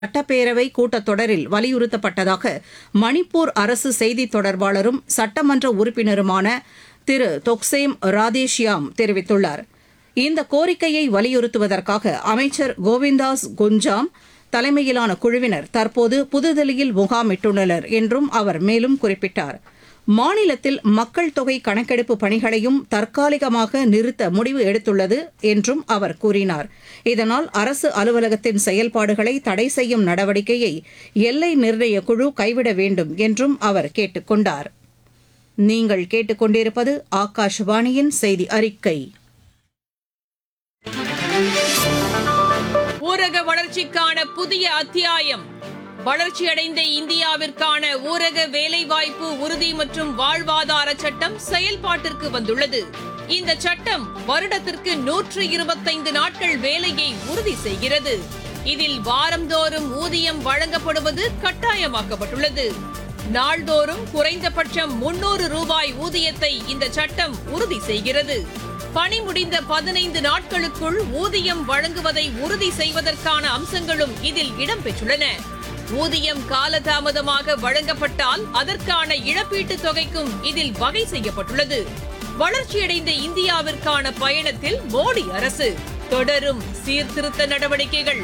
சட்டப்பேரவை கூட்டத்தொடரில் வலியுறுத்தப்பட்டதாக மணிப்பூர் அரசு செய்தித் தொடர்பாளரும் சட்டமன்ற உறுப்பினருமான திரு தொக்சேம் ராதேஷ்யாம் தெரிவித்துள்ளார் இந்த கோரிக்கையை வலியுறுத்துவதற்காக அமைச்சர் கோவிந்தாஸ் குஞ்சாம் தலைமையிலான குழுவினர் தற்போது புதுதில்லியில் முகாமிட்டுள்ளனர் என்றும் அவர் மேலும் குறிப்பிட்டார் மாநிலத்தில் மக்கள் தொகை கணக்கெடுப்பு பணிகளையும் தற்காலிகமாக நிறுத்த முடிவு எடுத்துள்ளது என்றும் அவர் கூறினார் இதனால் அரசு அலுவலகத்தின் செயல்பாடுகளை தடை செய்யும் நடவடிக்கையை எல்லை நிர்ணய குழு கைவிட வேண்டும் என்றும் அவர் கேட்டுக் கொண்டார் நீங்கள் கேட்டுக்கொண்டிருப்பது ஆகாஷவாணியின் செய்தி அறிக்கை ஊரக வளர்ச்சிக்கான புதிய அத்தியாயம் வளர்ச்சியடைந்த இந்தியாவிற்கான ஊரக வேலைவாய்ப்பு உறுதி மற்றும் வாழ்வாதார சட்டம் செயல்பாட்டிற்கு வந்துள்ளது இந்த சட்டம் வருடத்திற்கு நூற்று இருபத்தைந்து நாட்கள் வேலையை உறுதி செய்கிறது இதில் வாரந்தோறும் ஊதியம் வழங்கப்படுவது கட்டாயமாக்கப்பட்டுள்ளது நாள்தோறும் குறைந்தபட்சம் முன்னூறு ரூபாய் ஊதியத்தை இந்த சட்டம் உறுதி செய்கிறது பணி முடிந்த பதினைந்து நாட்களுக்குள் ஊதியம் வழங்குவதை உறுதி செய்வதற்கான அம்சங்களும் இதில் இடம்பெற்றுள்ளன ஊதியம் காலதாமதமாக வழங்கப்பட்டால் அதற்கான இழப்பீட்டுத் தொகைக்கும் இதில் வகை செய்யப்பட்டுள்ளது வளர்ச்சியடைந்த இந்தியாவிற்கான பயணத்தில் மோடி அரசு தொடரும் சீர்திருத்த நடவடிக்கைகள்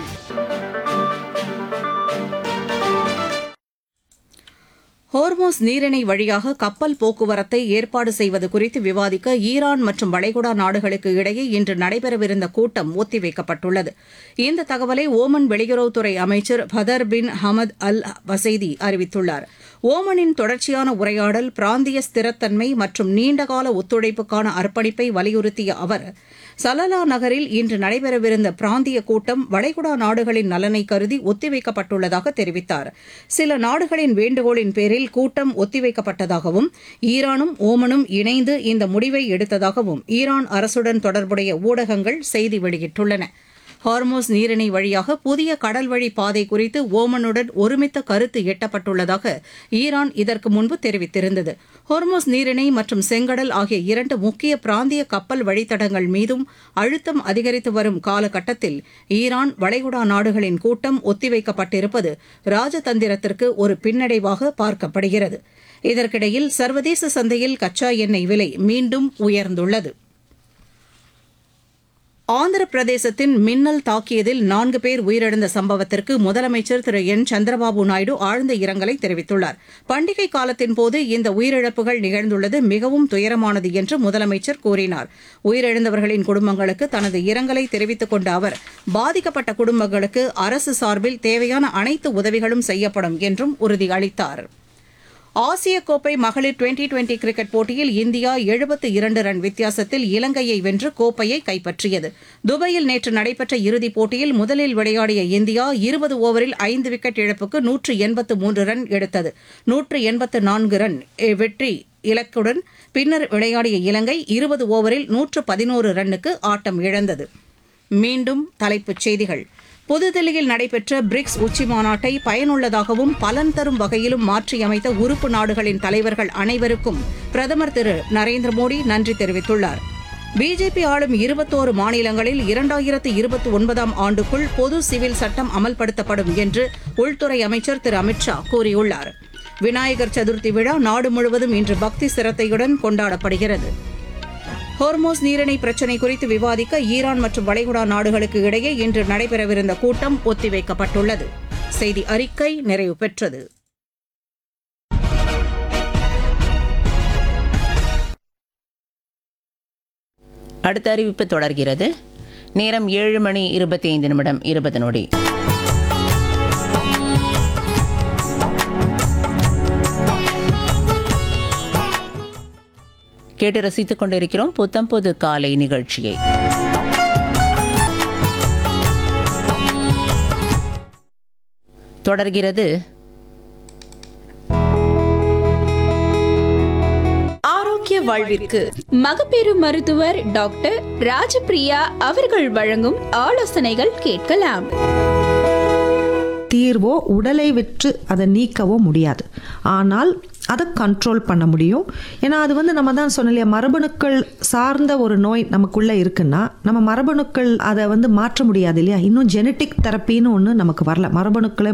ஹோர்மோஸ் நீரிணை வழியாக கப்பல் போக்குவரத்தை ஏற்பாடு செய்வது குறித்து விவாதிக்க ஈரான் மற்றும் வளைகுடா நாடுகளுக்கு இடையே இன்று நடைபெறவிருந்த கூட்டம் ஒத்திவைக்கப்பட்டுள்ளது இந்த தகவலை ஓமன் வெளியுறவுத்துறை அமைச்சர் பதர் பின் ஹமத் அல் வசைதி அறிவித்துள்ளார் ஓமனின் தொடர்ச்சியான உரையாடல் பிராந்திய ஸ்திரத்தன்மை மற்றும் நீண்டகால ஒத்துழைப்புக்கான அர்ப்பணிப்பை வலியுறுத்திய அவர் சலலா நகரில் இன்று நடைபெறவிருந்த பிராந்திய கூட்டம் வளைகுடா நாடுகளின் நலனை கருதி ஒத்திவைக்கப்பட்டுள்ளதாக தெரிவித்தார் சில நாடுகளின் வேண்டுகோளின் பேரில் கூட்டம் ஒத்திவைக்கப்பட்டதாகவும் ஈரானும் ஓமனும் இணைந்து இந்த முடிவை எடுத்ததாகவும் ஈரான் அரசுடன் தொடர்புடைய ஊடகங்கள் செய்தி வெளியிட்டுள்ளன ஹார்மோஸ் நீரிணை வழியாக புதிய கடல்வழி பாதை குறித்து ஓமனுடன் ஒருமித்த கருத்து எட்டப்பட்டுள்ளதாக ஈரான் இதற்கு முன்பு தெரிவித்திருந்தது ஹார்மோஸ் நீரிணை மற்றும் செங்கடல் ஆகிய இரண்டு முக்கிய பிராந்திய கப்பல் வழித்தடங்கள் மீதும் அழுத்தம் அதிகரித்து வரும் காலகட்டத்தில் ஈரான் வளைகுடா நாடுகளின் கூட்டம் ஒத்திவைக்கப்பட்டிருப்பது ராஜதந்திரத்திற்கு ஒரு பின்னடைவாக பார்க்கப்படுகிறது இதற்கிடையில் சர்வதேச சந்தையில் கச்சா எண்ணெய் விலை மீண்டும் உயர்ந்துள்ளது ஆந்திர பிரதேசத்தின் மின்னல் தாக்கியதில் நான்கு பேர் உயிரிழந்த சம்பவத்திற்கு முதலமைச்சர் திரு என் சந்திரபாபு நாயுடு ஆழ்ந்த இரங்கலை தெரிவித்துள்ளார் பண்டிகை காலத்தின் போது இந்த உயிரிழப்புகள் நிகழ்ந்துள்ளது மிகவும் துயரமானது என்று முதலமைச்சர் கூறினார் உயிரிழந்தவர்களின் குடும்பங்களுக்கு தனது இரங்கலை தெரிவித்துக் கொண்ட அவர் பாதிக்கப்பட்ட குடும்பங்களுக்கு அரசு சார்பில் தேவையான அனைத்து உதவிகளும் செய்யப்படும் என்றும் உறுதியளித்தார் ஆசிய கோப்பை மகளிர் டுவெண்டி டுவெண்டி கிரிக்கெட் போட்டியில் இந்தியா எழுபத்து இரண்டு ரன் வித்தியாசத்தில் இலங்கையை வென்று கோப்பையை கைப்பற்றியது துபாயில் நேற்று நடைபெற்ற இறுதிப் போட்டியில் முதலில் விளையாடிய இந்தியா இருபது ஓவரில் ஐந்து விக்கெட் இழப்புக்கு நூற்று எண்பத்து மூன்று ரன் எடுத்தது நூற்று எண்பத்து நான்கு ரன் வெற்றி இலக்குடன் பின்னர் விளையாடிய இலங்கை இருபது ஓவரில் நூற்று பதினோரு ரன்னுக்கு ஆட்டம் இழந்தது மீண்டும் தலைப்புச் செய்திகள் புதுதில்லியில் நடைபெற்ற பிரிக்ஸ் உச்சி மாநாட்டை பயனுள்ளதாகவும் பலன் தரும் வகையிலும் மாற்றியமைத்த உறுப்பு நாடுகளின் தலைவர்கள் அனைவருக்கும் பிரதமர் திரு நரேந்திர மோடி நன்றி தெரிவித்துள்ளார் பிஜேபி ஆளும் இருபத்தோரு மாநிலங்களில் இரண்டாயிரத்து இருபத்தி ஒன்பதாம் ஆண்டுக்குள் பொது சிவில் சட்டம் அமல்படுத்தப்படும் என்று உள்துறை அமைச்சர் திரு அமித்ஷா கூறியுள்ளார் விநாயகர் சதுர்த்தி விழா நாடு முழுவதும் இன்று பக்தி சிரத்தையுடன் கொண்டாடப்படுகிறது ஹோர்மோஸ் நீரிணை பிரச்சினை குறித்து விவாதிக்க ஈரான் மற்றும் வளைகுடா நாடுகளுக்கு இடையே இன்று நடைபெறவிருந்த கூட்டம் ஒத்திவைக்கப்பட்டுள்ளது செய்தி அறிக்கை நிறைவு பெற்றது அடுத்த அறிவிப்பு தொடர்கிறது நேரம் ஏழு மணி இருபத்தி ஐந்து நிமிடம் இருபது நொடி கேட்டு ரசித்துக் கொண்டிருக்கிறோம் புத்தம்பொது காலை நிகழ்ச்சியை தொடர்கிறது ஆரோக்கிய வாழ்விற்கு மகப்பேறு மருத்துவர் டாக்டர் ராஜபிரியா அவர்கள் வழங்கும் ஆலோசனைகள் கேட்கலாம் தீர்வோ உடலை விற்று அதை நீக்கவோ முடியாது ஆனால் அதை கண்ட்ரோல் பண்ண முடியும் ஏன்னா அது வந்து நம்ம தான் சொன்ன இல்லையா மரபணுக்கள் சார்ந்த ஒரு நோய் நமக்குள்ளே இருக்குன்னா நம்ம மரபணுக்கள் அதை வந்து மாற்ற முடியாது இல்லையா இன்னும் ஜெனட்டிக் தெரப்பின்னு ஒன்று நமக்கு வரல மரபணுக்களை